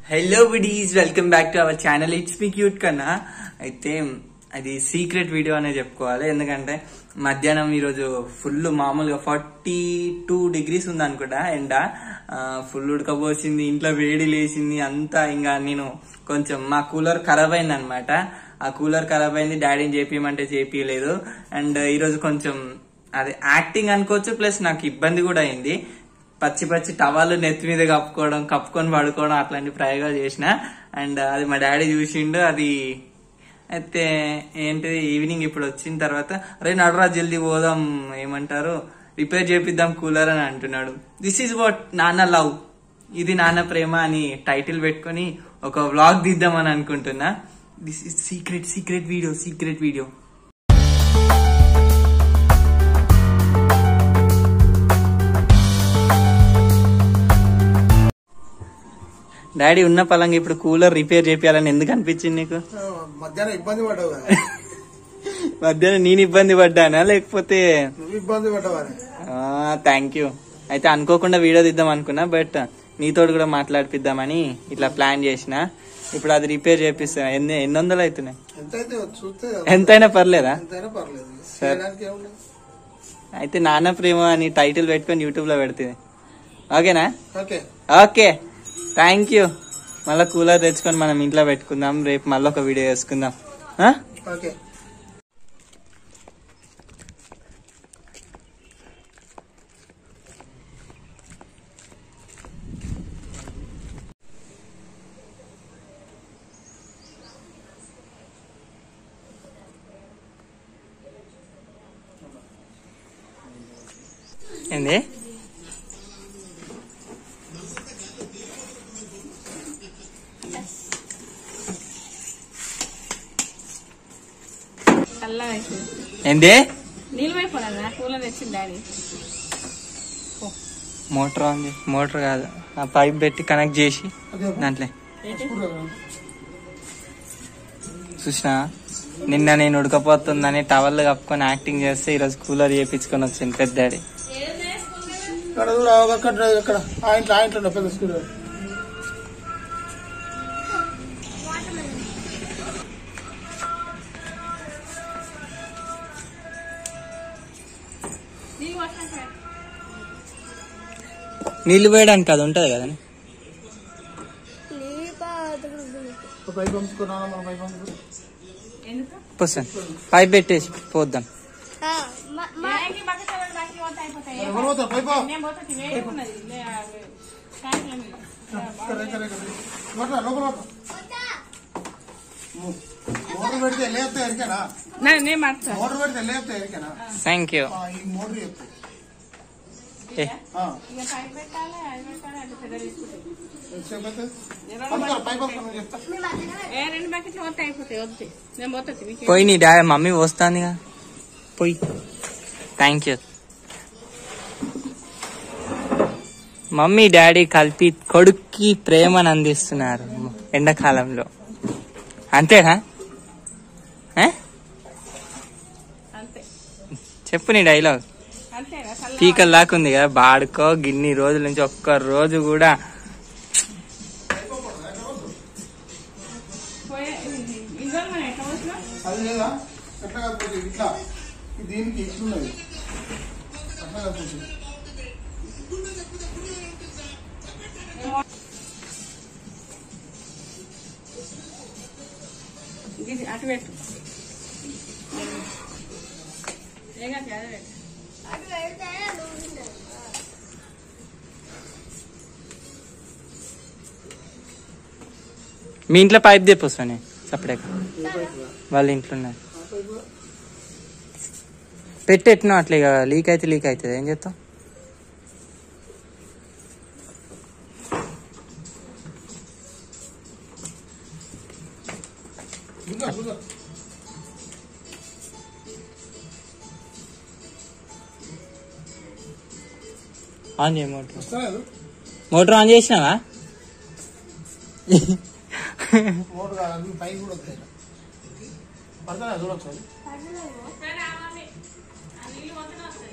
Hello buddies welcome back to our channel it's me cute కన్నా అయితే అది secret video అనే చెప్పుకోవాలి ఎందుకంటే మధ్యాహ్నం ఈరోజు ఫుల్ మామూలుగా ఫార్టీ టూ డిగ్రీస్ ఉంది అనుకుంటా ఎండ ఫుల్ ఉడకపోసింది ఇంట్లో వేడి లేచింది అంతా ఇంకా నేను కొంచెం మా కూలర్ ఖరాబ్ అయింది అనమాట ఆ కూలర్ ఖరాబ్ అయింది డాడీని చేపియమంటే చేపియలేదు అండ్ ఈరోజు కొంచెం అదే యాక్టింగ్ అనుకోవచ్చు ప్లస్ నాకు ఇబ్బంది కూడా అయింది పచ్చి పచ్చి టవాలు నెత్తి మీద కప్పుకోవడం కప్పుకొని పడుకోవడం అట్లాంటి ప్రయోగాలు చేసిన అండ్ అది మా డాడీ చూసిండు అది అయితే ఏంటిది ఈవినింగ్ ఇప్పుడు వచ్చిన తర్వాత అరే నడరా జల్దీ పోదాం ఏమంటారు రిపేర్ చేపిద్దాం కూలర్ అని అంటున్నాడు దిస్ ఈజ్ వాట్ నాన్న లవ్ ఇది నాన్న ప్రేమ అని టైటిల్ పెట్టుకొని ఒక వ్లాగ్ తీద్దామని అనుకుంటున్నా this is secret secret video secret video daddy ఉన్న పలంగా ఇప్పుడు కూలర్ రిపేర్ చేపియాలని ఎందుకు అనిపించింది నీకు మధ్యాహ్నం ఇబ్బంది పడ్డావు కదా మధ్యాహ్నం నేను ఇబ్బంది పడ్డానా లేకపోతే నువ్వు ఇబ్బంది పడ్డావని థ్యాంక్ యూ అయితే అనుకోకుండా వీడియో తీద్దాం అనుకున్నా బట్ నీతోటి కూడా మాట్లాడిపిద్దామని ఇట్లా ప్లాన్ చేసిన ఇప్పుడు అది రిపేర్ చేపిస్తా ఎన్ని ఎన్ని వందలు అవుతున్నాయి ఎంతైతే చూస్తే ఎంతైనా పర్లేదా ఎంతైనా పర్లేదు సరే. చేయడానికి ఏముంది అయితే నాన్న ప్రేమ అని టైటిల్ పెట్టుకొని యూట్యూబ్ లో పెడుతుంది ఓకేనా ఓకే ఓకే థ్యాంక్ యూ మళ్ళీ కూలర్ తెచ్చుకొని మనం ఇంట్లో పెట్టుకుందాం రేపు మళ్ళీ ఒక వీడియో చేసుకుందాం ఆ? ఓకే ఏంది చల్లగా అవుతుంది ఏంది నీళ్ళు అయిపోయినా కూలర్ తెచ్చింది డాడీ మోటార్ ఉంది మోటార్ కాదు ఆ పైప్ పెట్టి కనెక్ట్ చేసి ఓకే దాంట్లో చూసినా నిన్న నేను ఉడకపోతుందని టవల్ కప్పుకొని యాక్టింగ్ చేస్తే ఈరోజు కూలర్ చేయించుకొని వచ్చింది పెద్ద డాడీ ఇక్కడ చూడు అక్కడ ఇక్కడ ఆ ఇంట్లో ఆ ఇంట్లో పెద్ద స్కూల్ నీళ్ళు వర్షం నీళ్లు పోయడానికి అది ఉంటది కదా పైపు పంపుకున్నాను మన పైపు పంపుకు ఎందుకు పోసాను పైప్ పెట్టేసి పోద్దాం బ్యాగ్ బకెట్ బాకీ వంట అయిపోతాయి ఎవరు పోతారు పైపు నేను పోతుంది వేడి ఉన్నది లే, అవి ట్యాంకుల మీద. ఇక్కడ ఇక్కడ ఇక్కడ పట్రా లోపల పట్రా మోటార్ పెడితే లేపితే ఎరికేనా నా- నేను మాట్లాడతా మోటార్ పెడితే లేపితే ఎరికేనా థ్యాంక్ యూ ఆ, ఈ మోటార్ చెప్తే ఏ ఆ, ఇక పైప్ పెట్టాలి అది పెట్టాలి అంటే పెద్ద తీసుకుంటాయి ఎంతసేపు అయితే రెండు పంపుతారా? పైపు పంపుతాను చెప్తా ఏ రెండు బకెట్లు వంట అయిపోతాయి వద్దు నేను పోతుంది మీకు పోయి నీ డాడీ మమ్మీ వస్తాందిగా పోయి థ్యాంక్ యూ మమ్మీ డాడీ కలిపి కొడుక్కి ప్రేమను అందిస్తున్నారు ఎండాకాలంలో అంతేనా ఏ? అంతే చెప్పు నీ డైలాగ్ అంతేనా చల్ల పీకల్ లాక్కుంది కదా బాడుకో గిన్ని రోజుల నుంచి ఒక్క రోజు కూడా పోయే ఇందులో మనం ఎట్లా వచ్చినా అది లేదా ఎట్లా కాకపోతే ఇట్లా ఇది దీనికి ఇట్లున్నది అట్లా కాకపోతే ఇది అటు పెట్టు ఏం కాదు అదే పెట్టు మీ ఇంట్లో పైప్ తెప్పొస్తానే సపరేట్ వాళ్ళ ఇంట్లో ఉన్నాయి పెట్టెట్టినా అట్లే ఇక లీక్ అయితే లీక్ అవుతుంది ఏం చేస్తాం ఇంకా చూద్దాం ఆన్ చేయి మోటార్ వస్తలేదు మోటార్ ఆన్ చేసినావా మోటార్ కాదు అవి పైకి కూడా వస్తాయి పడతానే చూడొచ్చు అది. నీళ్ళు వంతనే వస్తాయి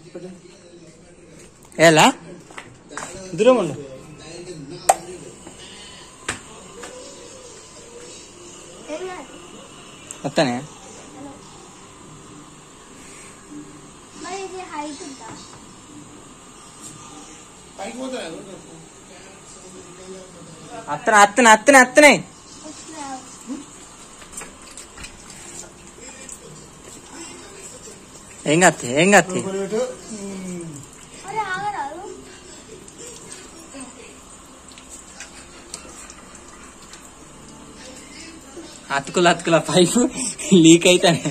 ఎలా దూరం ఉండు వస్తానే మరి ఇది హైట్ ఉందా పైకి పోతా అత్తన అత్తన అత్తన అత్తనే వచ్చినా ఏం కత్తి ఏం కత్తి అరే ఆగరాదు అతుకుల అతుకుల పైపు లీక్ అయితానే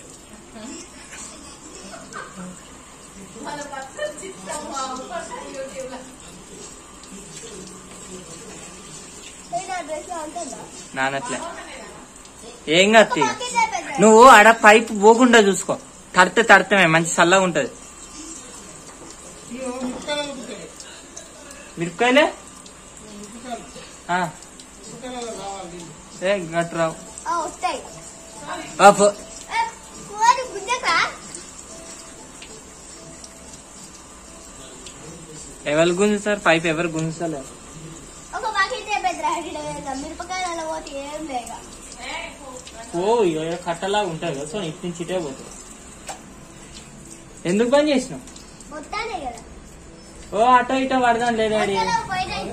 నా డ్రెస్ ఉంటుందా నానట్లే ఏం కత్తి పక్కనే పెద్ద నువ్వు ఆడ పైపు పోకుండా చూసుకో తడితే తడతమే మంచి చల్లగా ఉంటది మిరపకాయలే ఆ, ఏ గట్టు రావు ఆ, వస్తాయి ఆ, పో. ఏ, కూరని గుడ్డకా ఎవరు గుంజుతారు పైపు ఎవరు గుంజుతలే ఒక బకెట్ పెద్ద హైట్ మిరపకాయలు పోతే ఏం లేక ఓ ఇక కట్టలా ఉంటుంది కదా సో ఇటు నుంచి ఇటే పోతుంది ఎందుకు బంద్ చేసినావు మొత్తానే కదా ఓ అటో ఇటో పడదాం లేదా డాడీ మధ్యలో పోయినాయి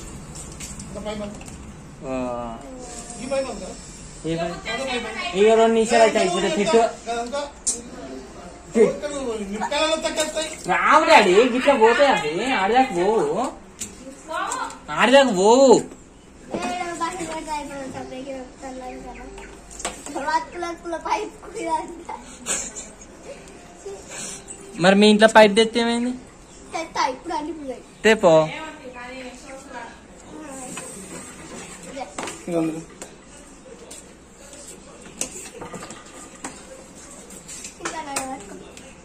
ఓ, ఏ పని? ఇక రెండు నిమిషాలు అయితే అయిపోతే తిట్టు మిరపకాయలు తగ్గేస్తాయి రావు డాడీ గిట్లా పోతాయి అవి ఆడదాకా పోవు ఆడదాకా పోవు ఏడు బకెట్ పెడితే అయిపోతుంది సపరేట్గా చల్లగా కదా అతుకుల పైప్ కూడా మరి మీ ఇంట్లో పైప్ తెస్తే ఏమైంది తెస్తా ఇప్పుడు అన్ని పిల్లలు తేపో ఇంకా నన్ను పట్టుకో.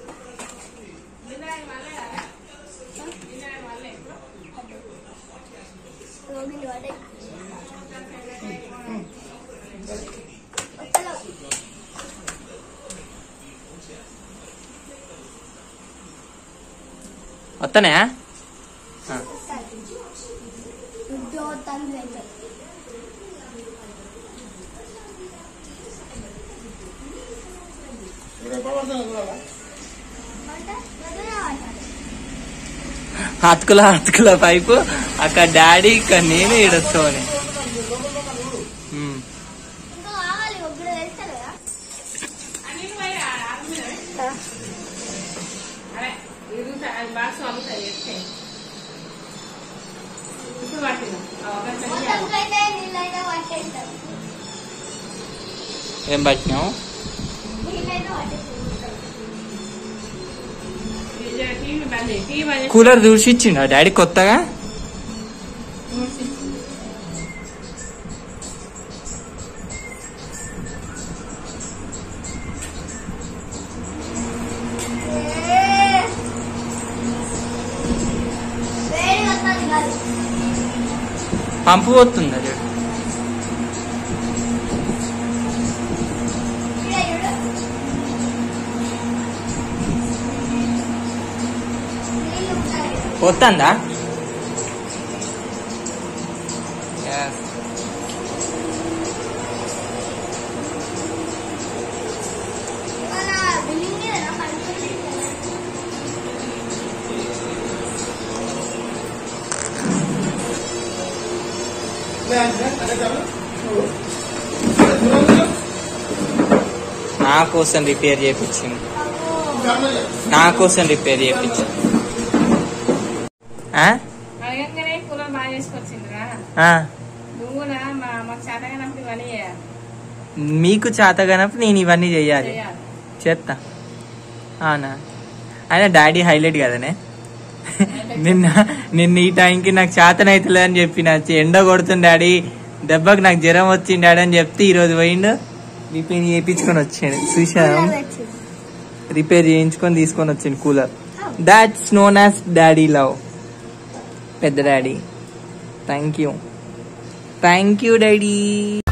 రోగిని పడే. వస్తలేవు. వస్తానే వస్తాయి. ఉద్యోగం లేదు. అంటే వదిలే అంటారు. అతుకుల అతుకుల పైపు అక్కడ డాడీ ఇక్కడ నేను ఈడొస్తామని ఇంకా కావాలి ఒక్కడు తెలుస్తారు కదా అరే ఇరుగుతా అది బాక్స్ అమ్ముతాయి ఎత్తే ఇప్పుడు పట్టిన మొత్తం కైతే నీళ్ళైనా పట్టేస్తారు ఏం పట్టినావు నీళ్ళైనా పట్టేస్తారు టీవీ బంద్ చేయి టీవీ బంద్ చేయి కూలర్ చూసి ఇచ్చిండు డాడీ కొత్తగా వేడి వస్తుంది కాదు పంపు పోతుంది అది ఇక్కడ చూడు నీళ్ళు ఉంటాయి పోతుందా మన బిల్డింగ్ మీద పడుతుంది నా కోసం రిపేర్ చేయించింది నా కోసం రిపేర్ చేయించింది ఆ? అడగంగానే కూలర్ బాగా చేసుకొచ్చిందిరా ఆ. నువ్వు నా మా మాకు చేతగానప్పుడు ఇవన్నీ చేయాలి మీకు చేతగానప్పుడు నేను ఇవన్నీ చెయ్యాలి చేయాలి చేస్తా అవునా ఆయన డాడీ హైలైట్ కదనే నిన్న నిన్న ఈ టైంకి నాకు చేతనైతలే అని చెప్పిన ఎండ కొడుతుంది డాడీ దెబ్బకి నాకు జ్వరం వచ్చింది డాడీ అని చెప్తే ఈ రోజు పోయిండు రిపేర్ చేయించుకొని వచ్చాడు చూసాను రిపేర్ చేయించుకొని తీసుకొని వచ్చింది cooler that's known as daddy love పెద్ద daddy thank you thank you daddy